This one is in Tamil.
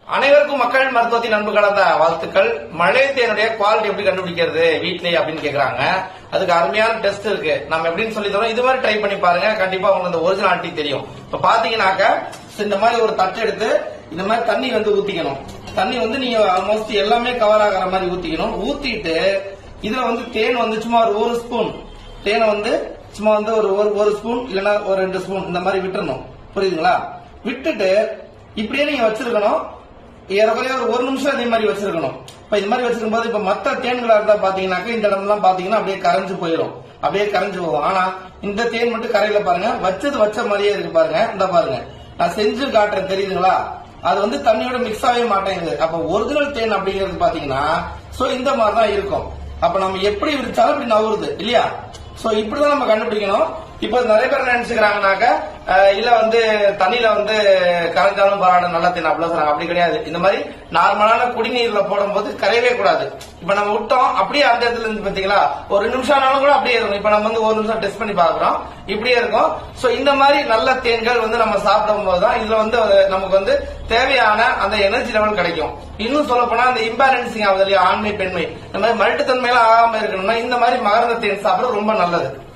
அனைவருக்கும் மக்கள் மருத்துவத்தின் அன்பு கலந்த வாழ்த்துக்கள் மழை தேனுடைய குவாலிட்டி எப்படி கண்டுபிடிக்கிறது வீட்லயே அப்படின்னு கேக்குறாங்க அதுக்கு அருமையான டெஸ்ட் இருக்கு நம்ம எப்படின்னு சொல்லி தரோம் இது மாதிரி ட்ரை பண்ணி பாருங்க கண்டிப்பா உங்களுக்கு அந்த ஒரிஜினாலிட்டி தெரியும் இப்ப பாத்தீங்கன்னாக்க so இந்த மாதிரி ஒரு தட்டு எடுத்து இந்த மாதிரி தண்ணி வந்து ஊத்திக்கணும் தண்ணி வந்து நீங்க ஆல்மோஸ்ட் எல்லாமே கவர் ஆகிற மாதிரி ஊத்திக்கணும் ஊத்திட்டு இதுல வந்து தேன் வந்து சும்மா ஒரு ஒரு ஸ்பூன் தேனை வந்து சும்மா வந்து ஒரு ஒரு ஒரு ஸ்பூன் இல்லைன்னா ஒரு ரெண்டு ஸ்பூன் இந்த மாதிரி விட்டுறணும் புரியுதுங்களா விட்டுட்டு இப்படியே நீங்க வச்சிருக்கணும் ஏறக்குறைய ஒரு ஒரு நிமிஷம் இதே மாதிரி வச்சிருக்கணும் இப்ப இது மாதிரி வச்சிருக்கும் போது இப்ப மத்த தேன்களா இருந்தா பாத்தீங்கன்னாக்க இந்த இடம்லாம் பாத்தீங்கன்னா அப்படியே கரைஞ்சு போயிடும் அப்படியே கரைஞ்சு போகும் ஆனா இந்த தேன் மட்டும் கரையில பாருங்க வச்சது வச்ச மாதிரியே இருக்கு பாருங்க இந்த பாருங்க நான் செஞ்சு காட்டுறேன் தெரியுதுங்களா அது வந்து தண்ணியோட மிக்ஸ் ஆகவே மாட்டேங்குது அப்ப ஒரிஜினல் தேன் அப்படிங்கிறது பாத்தீங்கன்னா சோ இந்த மாதிரி தான் இருக்கும் அப்ப நம்ம எப்படி விரிச்சாலும் இப்படி நவுறுது இல்லையா சோ இப்படிதான் நம்ம கண்டுபிடிக்கணும் இப்போ நிறைய பேர் நினைச்சுக்கிறாங்கனாக்க அஹ், இல்ல வந்து தண்ணியில வந்து கரைஞ்சாலும் பரவாயில்ல நல்லா தேன் அப்படிலாம் சொல்றாங்க அப்படி கிடையாது இந்த மாதிரி நார்மலான குடிநீர்ல போடும்போது கரையவே கூடாது இப்ப நம்ம விட்டோம் அப்படியே அந்த இடத்துல இருந்து பாத்தீங்களா ஒரு ரெண்டு நிமிஷம் ஆனாலும் கூட அப்படியே இருக்கும் இப்ப நம்ம வந்து ஒரு நிமிஷம் டெஸ்ட் பண்ணி பாக்குறோம் இப்படியே இருக்கும் சோ இந்த மாதிரி நல்ல தேன்கள் வந்து நம்ம சாப்பிடும் போதுதான் இதுல வந்து ஒரு- நமக்கு வந்து தேவையான அந்த எனர்ஜி லெவல் கிடைக்கும் இன்னும் சொல்ல போனா அந்த இம்பேலன்சிங் ஆகுது இல்லையா ஆண்மை பெண்மை இந்த மாதிரி மல்ட்டுத்தன்மையெல்லாம் ஆகாம இருக்கணும்னா இந்த மாதிரி மகரந்த தேன் சாப்பிடுறது ரொம்ப நல்லது